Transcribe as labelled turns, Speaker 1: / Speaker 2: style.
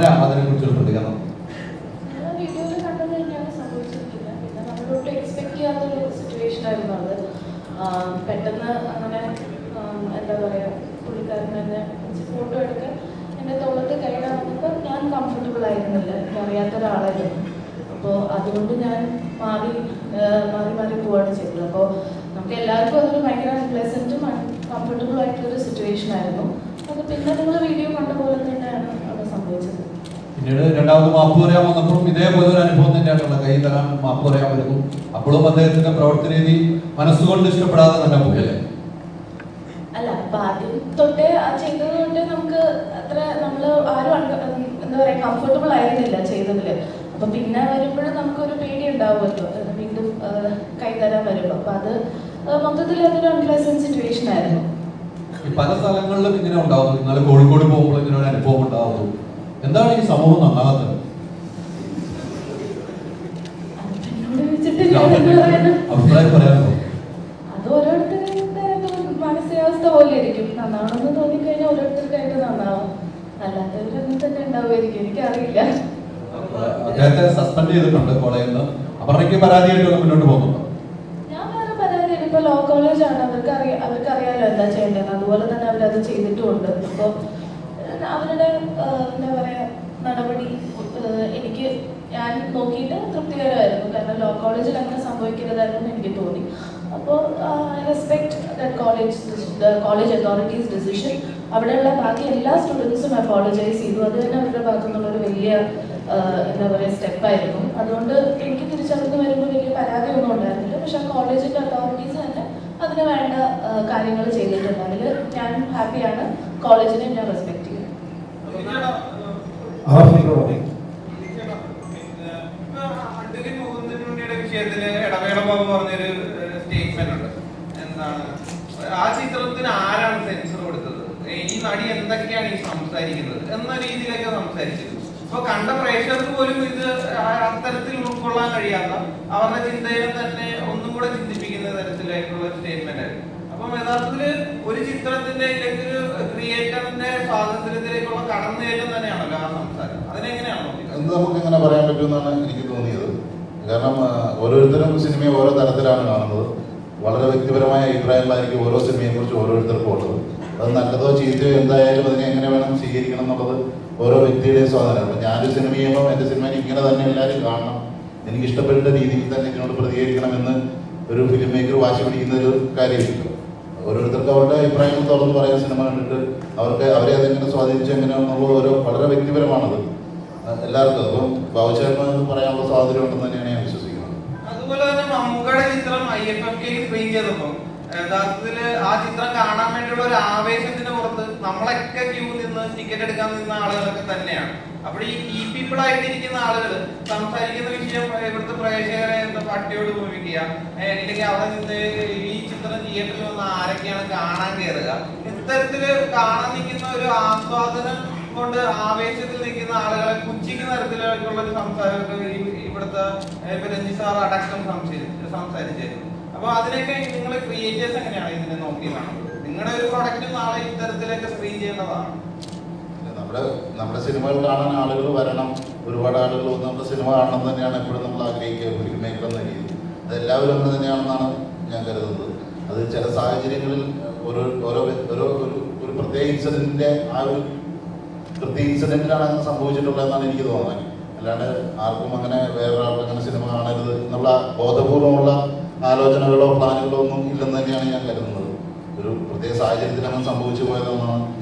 Speaker 1: അതിനെക്കുറിച്ചൊരു പ്രതികരണം
Speaker 2: ഞാൻ വീഡിയോയിൽ കണ്ടത് തന്നെയാണ് സംഭവിച്ചിരിക്കുന്നത് പിന്നെ നമ്മളൊട്ടും എക്സ്പെക്ട് ചെയ്യാത്തൊരു സിറ്റുവേഷൻ ആയിരുന്നു അത് ആം, പെട്ടെന്ന് അങ്ങനെ ആം, എന്താ പറയുക പുള്ളിക്കാരൻ തന്നെ ഫോട്ടോ എടുക്കാൻ എൻ്റെ തോളത്ത് കൈയിടാൻ വന്നപ്പോൾ ഞാൻ കംഫർട്ടബിൾ ആയിരുന്നില്ല എനിക്ക് അറിയാത്ത ഒരാളായിരുന്നു അപ്പോൾ അതുകൊണ്ട് ഞാൻ മാറി ആ, മാറി മാറി പോവാണ് ചെയ്തത് അപ്പോൾ നമുക്ക് എല്ലാവർക്കും അതൊരു ഭയങ്കര അൺപ്ലസൻറ്റും കംഫർട്ടബിൾ ആയിട്ടുള്ളൊരു സിറ്റുവേഷൻ ആയിരുന്നു അത് പിന്നെ നിങ്ങൾ വീഡിയോ കണ്ട പോലെ തന്നെയാണ് അവിടെ സംഭവിച്ചത്
Speaker 1: പിന്നീട് രണ്ടാമത് മാപ്പ് പറയാൻ വന്നപ്പോഴും ഇതേപോലെ ഒരു അനുഭവം തന്നെയാണുള്ളത് കൈ തരാൻ മാപ്പ് പറയാൻ വരുന്നു അപ്പോഴും അദ്ദേഹത്തിന്റെ പ്രവർത്തന രീതി മനസ്സുകൊണ്ട് ഇഷ്ടപ്പെടാതെ തന്നെ പോയല്ലേ
Speaker 2: അല്ല അപ്പൊ ആദ്യം തൊട്ടേ ആ ചെയ്തത് തൊട്ടേ നമുക്ക് അത്ര നമ്മൾ ആരും അൺക- ഉം, എന്താ പറയാ കംഫർട്ടബിൾ ആയിരുന്നില്ല ചെയ്തതില് അപ്പൊ പിന്നെ വരുമ്പോഴും നമുക്കൊരു പേടി ഉണ്ടാവുമല്ലോ അത് വീണ്ടും ആ, കൈതരാൻ വരുമ്പോൾ അപ്പൊ അത് ആ, മൊത്തത്തിൽ അതൊരു അൺപ്ലസന്റ് സിറ്റുവേഷൻ ആയിരുന്നു
Speaker 1: ഈ പല സ്ഥലങ്ങളിലും ഇങ്ങനെ ഉണ്ടാവുന്നു നിങ്ങൾ കോഴിക്കോട് പോകുമ്പോൾ ഇങ്ങനെ ഒരു അനുഭവം ഉണ്ടാവുന്നു എന്താണ് ഈ സമൂഹം നന്നാകാത്തത്
Speaker 2: അതിപ്പോ എന്നോട് ചോദിച്ചിട്ട് ഞാൻ എന്ത് പറയാനാ?
Speaker 1: അഭിപ്രായം പറയാനുണ്ടോ
Speaker 2: അത് ഓരോരുത്തരുടെ മാനസികാവസ്ഥ പോലെ ഇരിക്കും നന്നാവണമെന്ന് തോന്നിക്കഴിഞ്ഞാൽ ഓരോരുത്തർക്കായിട്ട് നന്നാവും അല്ലാത്തവരൊന്നും തന്നെ ഉണ്ടാവുമായിരിക്കും എനിക്കറിയില്ല
Speaker 1: അദ്ദേഹത്തെ സസ്പെൻഡ് ചെയ്തിട്ടുണ്ട് കോളേജിൽ നിന്ന് അപർണയ്ക്ക് പരാതിയായിട്ട് മുന്നോട്ട് പോകുന്നുണ്ടോ
Speaker 2: ഞാൻ വേറെ പരാതി ഇപ്പൊ ലോ കോളേജ് ആണ് അവർക്ക് അറിയാം അവർക്ക് അറിയാലോ എന്താ ചെയ്യേണ്ടത് അതുപോലെ തന്നെ അവരത് ചെയ്തിട്ടുമുണ്ട് അപ്പോൾ അവരുടെ ആ, എന്താ പറയാ നടപടി ആ, എനിക്ക് ഞാൻ നോക്കിയിട്ട് തൃപ്തികരമായിരുന്നു കാരണം ലോ കോളേജിൽ അങ്ങനെ സംഭവിക്കരുതായിരുന്നു എനിക്ക് തോന്നി അപ്പോൾ respect that college college authorities decision അവിടെയുള്ള ബാക്കി എല്ലാ സ്റ്റുഡൻസും അപ്പോളജൈസ് ചെയ്തു അത് തന്നെ അവരുടെ ഭാഗത്തു നിന്നുള്ളൊരു വലിയ ആ, എന്താ പറയുക സ്റ്റെപ്പായിരുന്നു അതുകൊണ്ട് എനിക്ക് തിരിച്ചറിഞ്ഞ് വരുമ്പോൾ വലിയ പരാതിയൊന്നും ഉണ്ടായിരുന്നില്ല പക്ഷെ ആ കോളേജിന്റെ അതോറിറ്റീസ് തന്നെ അതിന് വേണ്ട കാര്യങ്ങൾ ചെയ്തിട്ടുണ്ട് അതിൽ ഞാൻ ഹാപ്പിയാണ് കോളേജിനെ ഞാൻ റെസ്പെക്ട് ചെയ്യുന്നു
Speaker 3: അഡ്വക്കേറ്റ് മുകുന്ദനുണ്ണിയുടെ വിഷയത്തില് ഇടവേള ബാബു പറഞ്ഞൊരു സ്റ്റേറ്റ്മെന്റ് ഉണ്ട് എന്താണ് ആ ചിത്രത്തിന് ആരാണ് സെൻസർ കൊടുത്തത് ഈ നടി എന്തൊക്കെയാണ് ഈ സംസാരിക്കുന്നത് എന്ന രീതിയിലൊക്കെ സംസാരിച്ചത് ഇപ്പൊ കണ്ട പ്രേക്ഷകർക്ക് പോലും ഇത് ആ- അത്തരത്തിൽ ഉൾക്കൊള്ളാൻ കഴിയാത്ത അവരുടെ ചിന്തയെ തന്നെ ഒന്നും കൂടെ ചിന്തിപ്പിക്കുന്ന തരത്തിലായിട്ടുള്ള സ്റ്റേറ്റ്മെന്റ് ആയിരുന്നു അപ്പം യഥാർത്ഥത്തില് ഒരു ചിത്രത്തിന്റെ ഇല്ലെങ്കിൽ ഒരു ക്രിയേറ്ററിന്റെ സ്വാതന്ത്ര്യത്തിലേക്കുള്ള കടന്നുകയറ്റം തന്നെയാണല്ലോ ആ സംസാരം അതിനെങ്ങനെയാണ് നോക്കിയത്
Speaker 4: എന്ന് നമുക്ക് എങ്ങനെ പറയാൻ പറ്റുമെന്നാണ് എനിക്ക് തോന്നിയത് കാരണം ആ, ഓരോരുത്തരും സിനിമയെ ഓരോ തരത്തിലാണ് കാണുന്നത് വളരെ വ്യക്തിപരമായ അഭിപ്രായങ്ങളായിരിക്കും ഓരോ സിനിമയെ കുറിച്ച് ഓരോരുത്തർക്കും ഉള്ളത് അത് നല്ലതോ ചീത്തയോ എന്തായാലും അതിനെ എങ്ങനെ വേണം സ്വീകരിക്കണം എന്നുള്ളത് ഓരോ വ്യക്തിയുടെയും സ്വാതന്ത്ര്യം അപ്പം ഞാനൊരു സിനിമ ചെയ്യുമ്പോൾ എൻ്റെ സിനിമയിൽ ഇങ്ങനെ തന്നെ എല്ലാവരും കാണണം എനിക്ക് ഇഷ്ടപ്പെട്ട രീതിയിൽ തന്നെ ഇതിനോട് പ്രതികരിക്കണമെന്ന് ഒരു ഫിലിം മേക്കർ വാശി പിടിക്കുന്ന ഒരു കാര്യമില്ല ഓരോരുത്തർക്ക് അവരുടെ അഭിപ്രായങ്ങൾ തുറന്ന് പറയാൻ സിനിമ കണ്ടിട്ട് അവർക്ക് അവരെ അതെങ്ങനെ സ്വാധീനിച്ചു എങ്ങനെയാണെന്നുള്ളത് ഓരോ വളരെ വ്യക്തിപരമാണത് അഹ് എല്ലാവർക്കും അപ്പം ബാബുചേട്ടന് പറയാനുള്ള സ്വാതന്ത്ര്യം ഉണ്ടെന്ന് തന്നെയാണ് ഞാൻ വിശ്വസിക്കുന്നത്
Speaker 3: അതുപോലെ തന്നെ മമ്മൂക്കയുടെ ചിത്രം ഐ എഫ് എഫ് കെയിൽ സ്ക്രീൻ ചെയ്തപ്പോൾ യഥാർത്ഥത്തില് ആ ചിത്രം കാണാൻ വേണ്ടിയുള്ള ഒരു ആവേശത്തിന്റെ പുറത്ത് നമ്മളൊക്കെ ക്യൂ നിന്ന് ടിക്കറ്റ് എടുക്കാൻ നിന്ന ആളുകളൊക്കെ തന്നെയാണ് അപ്പോൾ ഈ കീ പീപ്പിൾ ആയിട്ടിരിക്കുന്ന ആളുകൾ സംസാരിക്കുന്ന വിഷയം ഇവിടുത്തെ പ്രേക്ഷകരെ എന്താ പട്ടിയോട് ഭൂമിക്കുക അല്ലെങ്കിൽ അവിടെ നിന്ന് ഈ ചിത്രം തിയേറ്ററിൽ വന്ന് ആരൊക്കെയാണ് കാണാൻ കയറുക ഇത്തരത്തില് കാണാൻ നിൽക്കുന്ന ഒരു ആസ്വാദനം കൊണ്ട് ആവേശത്തിൽ നിൽക്കുന്ന ആളുകളെ പുച്ഛിക്കുന്ന തരത്തിലേക്കുള്ള ഒരു സംസാരമൊക്കെ ഈ- ഇവിടുത്തെ ഏഹ്, ഇപ്പൊ രഞ്ജി സാർ അടക്കം സംസാരിച്ചു സംസാരിച്ചിരുന്നു അപ്പൊ അതിനൊക്കെ നിങ്ങൾ ക്രിയേറ്റേഴ്സ് എങ്ങനെയാണ് ഇതിനെ നോക്കി കാണുന്നത് നിങ്ങളുടെ ഒരു പ്രൊഡക്റ്റ് നാളെ ഇത്തരത്തിലൊക്കെ സ്ക്രീൻ ചെയ്യേണ്ടതാണ്
Speaker 4: നമ്മുടെ നമ്മുടെ സിനിമകൾ കാണാൻ ആളുകൾ വരണം ഒരുപാട് ആളുകൾ വന്ന് നമ്മുടെ സിനിമ കാണണം എന്ന് തന്നെയാണ് എപ്പോഴും നമ്മൾ ആഗ്രഹിക്കുക ഫിലിം മേക്കർ എന്ന രീതി അത് എല്ലാവരും അങ്ങനെ തന്നെയാണെന്നാണ് ഞാൻ കരുതുന്നത് അത് ചില സാഹചര്യങ്ങളിൽ ഓരോ ഓരോ വ്യ- ഓരോ ഒരു ഒരു പ്രത്യേക ഇൻസിഡന്റിന്റെ ആ ഒരു കൃത്യ ഇൻസിഡന്റിലാണ് അങ്ങനെ സംഭവിച്ചിട്ടുള്ളതെന്നാണ് എനിക്ക് തോന്നുന്നത് അല്ലാണ്ട് ആർക്കും അങ്ങനെ വേറൊരാൾക്ക് അങ്ങനെ സിനിമ കാണരുത് എന്നുള്ള ബോധപൂർവമുള്ള ആലോചനകളോ പ്ലാനുകളോ ഒന്നും ഇല്ലെന്ന് തന്നെയാണ് ഞാൻ കരുതുന്നത് ഒരു പ്രത്യേക സാഹചര്യത്തിൽ അങ്ങനെ സംഭവിച്ചു പോയതെന്നാണ്